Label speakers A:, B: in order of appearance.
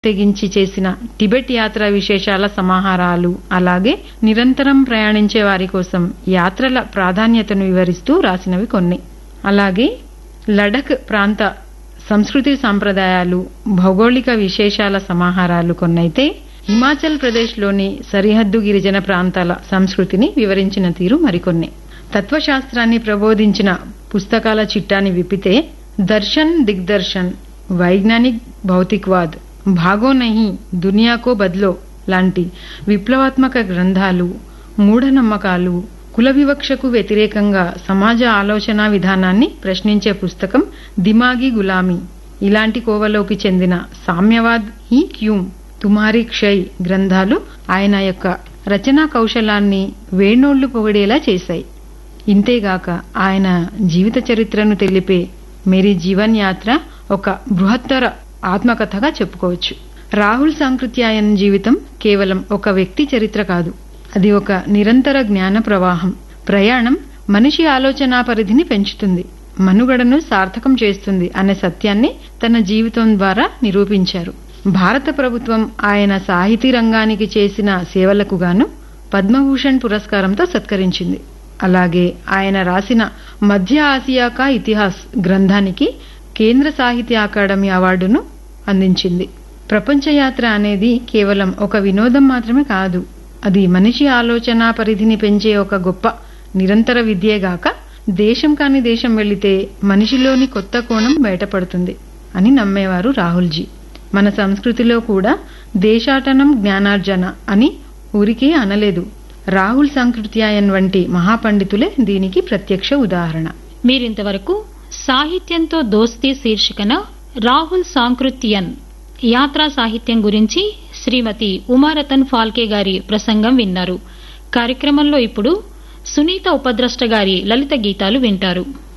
A: తెగించి చేసిన టిబెట్ యాత్ర విశేషాల సమాహారాలు అలాగే నిరంతరం ప్రయాణించే వారి కోసం యాత్రల ప్రాధాన్యతను వివరిస్తూ రాసినవి కొన్ని అలాగే లడఖ్ ప్రాంత సంస్కృతి సాంప్రదాయాలు భౌగోళిక విశేషాల సమాహారాలు కొన్నైతే హిమాచల్ ప్రదేశ్లోని సరిహద్దు గిరిజన ప్రాంతాల సంస్కృతిని వివరించిన తీరు మరికొన్ని తత్వశాస్త్రాన్ని ప్రబోధించిన పుస్తకాల చిట్టాని విప్పితే దర్శన్ దిగ్దర్శన్ వైజ్ఞానిక్ భౌతిక్వాద్ భాగో నహి దునియాకో బద్లో లాంటి విప్లవాత్మక గ్రంథాలు మూఢనమ్మకాలు కుల వివక్షకు వ్యతిరేకంగా సమాజ ఆలోచన విధానాన్ని ప్రశ్నించే పుస్తకం దిమాగి గులామీ ఇలాంటి కోవలోకి చెందిన సామ్యవాద్ ఈ క్యూమ్ తుమారి క్షయ్ గ్రంథాలు ఆయన యొక్క రచనా కౌశలాన్ని వేణోళ్లు పొగిడేలా చేశాయి ఇంతేగాక ఆయన జీవిత చరిత్రను తెలిపే మేరీ జీవన్ యాత్ర ఒక బృహత్తర ఆత్మకథగా చెప్పుకోవచ్చు రాహుల్ సాంకృత్యాయన్ జీవితం కేవలం ఒక వ్యక్తి చరిత్ర కాదు అది ఒక నిరంతర జ్ఞాన ప్రవాహం ప్రయాణం మనిషి ఆలోచనా పరిధిని పెంచుతుంది మనుగడను సార్థకం చేస్తుంది అనే సత్యాన్ని తన జీవితం ద్వారా నిరూపించారు భారత ప్రభుత్వం ఆయన సాహితీ రంగానికి చేసిన సేవలకు గాను పద్మభూషణ్ పురస్కారంతో సత్కరించింది అలాగే ఆయన రాసిన మధ్య ఆసియా కా ఇతిహాస్ గ్రంథానికి కేంద్ర సాహిత్య అకాడమీ అవార్డును అందించింది ప్రపంచ యాత్ర అనేది కేవలం ఒక వినోదం మాత్రమే కాదు అది మనిషి ఆలోచన పరిధిని పెంచే ఒక గొప్ప నిరంతర విద్యేగాక దేశం కాని దేశం వెళితే మనిషిలోని కొత్త కోణం బయటపడుతుంది అని నమ్మేవారు రాహుల్జీ మన సంస్కృతిలో కూడా దేశాటనం జ్ఞానార్జన అని ఊరికే అనలేదు రాహుల్ సంకృత్యాయన్ వంటి మహాపండితులే దీనికి ప్రత్యక్ష ఉదాహరణ
B: మీరింతవరకు సాహిత్యంతో దోస్తీ శీర్షికన రాహుల్ సాంకృత్యన్ యాత్రా సాహిత్యం గురించి శ్రీమతి ఉమారతన్ ఫాల్కే గారి ప్రసంగం విన్నారు కార్యక్రమంలో ఇప్పుడు సునీత ఉపద్రష్ట గారి లలిత గీతాలు వింటారు